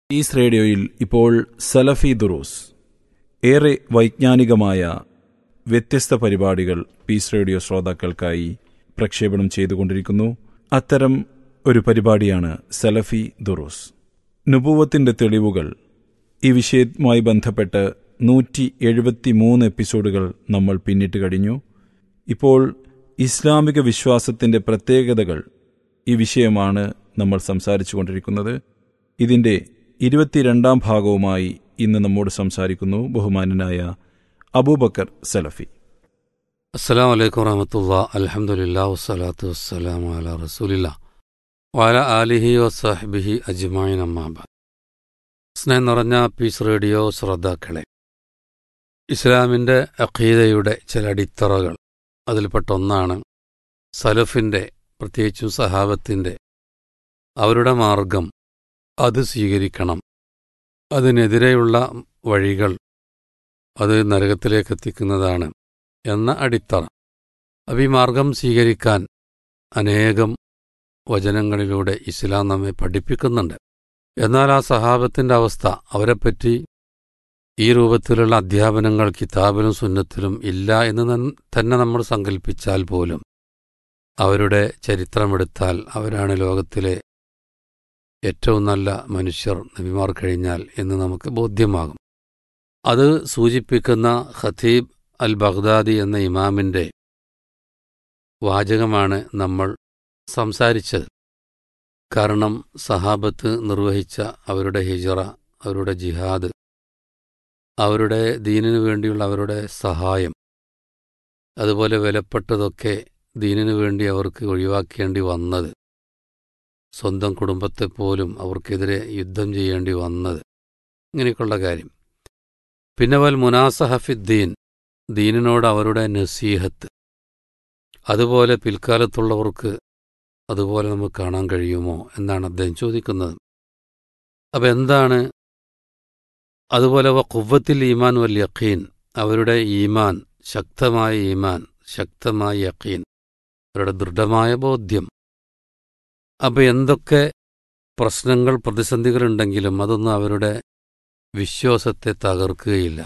is റേഡിയോയിൽ ഇപ്പോൾ സലഫി ദുറൂസ് ഏറെ വൈജ്ഞാനികമായ വ്യത്യസ്ത പരിപാടികൾ പീസ് റേഡിയോ ശ്രോതാക്കൾക്കായി പ്രക്ഷേപണം ചെയ്തുകൊണ്ടിരിക്കുന്നു അത്തരം ഒരു പരിപാടിയാണ് സലഫി ദുറൂസ് നുപൂവത്തിന്റെ തെളിവുകൾ ഈ വിഷയവുമായി ബന്ധപ്പെട്ട് നൂറ്റി എഴുപത്തി മൂന്ന് എപ്പിസോഡുകൾ നമ്മൾ പിന്നിട്ട് കഴിഞ്ഞു ഇപ്പോൾ ഇസ്ലാമിക വിശ്വാസത്തിന്റെ പ്രത്യേകതകൾ ഈ വിഷയമാണ് നമ്മൾ സംസാരിച്ചു കൊണ്ടിരിക്കുന്നത് ഇതിന്റെ ഇരുപത്തിരണ്ടാം ഭാഗവുമായി ഇന്ന് നമ്മോട് സംസാരിക്കുന്നു ബഹുമാനനായ അബൂബക്കർ സലഫി അസ്സലാം വലൈക്കും വറഹമത്തുള്ള അലഹമുല്ലാ വസ്സലാത്തു വസ്സലാം അല റസൂലില്ല വാല ആലിഹി വസാഹിബിഹി അജ്മായിൻ അമ്മാബ സ്നേഹം നിറഞ്ഞ പീസ് റേഡിയോ ശ്രോതാക്കളെ ഇസ്ലാമിൻ്റെ അഖീദയുടെ ചില അടിത്തറകൾ അതിൽപ്പെട്ട ഒന്നാണ് സലഫിൻ്റെ പ്രത്യേകിച്ചും സഹാബത്തിൻ്റെ അവരുടെ മാർഗം അത് സ്വീകരിക്കണം അതിനെതിരെയുള്ള വഴികൾ അത് നരകത്തിലേക്ക് എത്തിക്കുന്നതാണ് എന്ന അടിത്തറ അപ്പം ഈ മാർഗം സ്വീകരിക്കാൻ അനേകം വചനങ്ങളിലൂടെ ഇസ്ലാം നമ്മെ പഠിപ്പിക്കുന്നുണ്ട് എന്നാൽ ആ സഹാബത്തിൻ്റെ അവസ്ഥ അവരെപ്പറ്റി ഈ രൂപത്തിലുള്ള അധ്യാപനങ്ങൾ കിതാബിലും സുന്നത്തിലും ഇല്ല എന്ന് തന്നെ നമ്മൾ സങ്കല്പിച്ചാൽ പോലും അവരുടെ ചരിത്രമെടുത്താൽ അവരാണ് ലോകത്തിലെ ഏറ്റവും നല്ല മനുഷ്യർ നബിമാർ കഴിഞ്ഞാൽ എന്ന് നമുക്ക് ബോധ്യമാകും അത് സൂചിപ്പിക്കുന്ന ഖതീബ് അൽ ബഗ്ദാദി എന്ന ഇമാമിൻ്റെ വാചകമാണ് നമ്മൾ സംസാരിച്ചത് കാരണം സഹാബത്ത് നിർവഹിച്ച അവരുടെ ഹിജറ അവരുടെ ജിഹാദ് അവരുടെ ദീനിനു വേണ്ടിയുള്ള അവരുടെ സഹായം അതുപോലെ വിലപ്പെട്ടതൊക്കെ ദീനിനു വേണ്ടി അവർക്ക് ഒഴിവാക്കേണ്ടി വന്നത് സ്വന്തം കുടുംബത്തെപ്പോലും അവർക്കെതിരെ യുദ്ധം ചെയ്യേണ്ടി വന്നത് ഇങ്ങനെയൊക്കെയുള്ള കാര്യം പിന്നെ വൽ മുനാസഹഫിദ്ദീൻ ദീനിനോട് അവരുടെ നസീഹത്ത് അതുപോലെ പിൽക്കാലത്തുള്ളവർക്ക് അതുപോലെ നമുക്ക് കാണാൻ കഴിയുമോ എന്നാണ് അദ്ദേഹം ചോദിക്കുന്നത് അപ്പം എന്താണ് അതുപോലെ വ കുവ്വത്തിൽ ഈമാൻ വൽ യഖീൻ അവരുടെ ഈമാൻ ശക്തമായ ഈമാൻ ശക്തമായ യഖീൻ അവരുടെ ദൃഢമായ ബോധ്യം അപ്പം എന്തൊക്കെ പ്രശ്നങ്ങൾ പ്രതിസന്ധികളുണ്ടെങ്കിലും അതൊന്നും അവരുടെ വിശ്വാസത്തെ തകർക്കുകയില്ല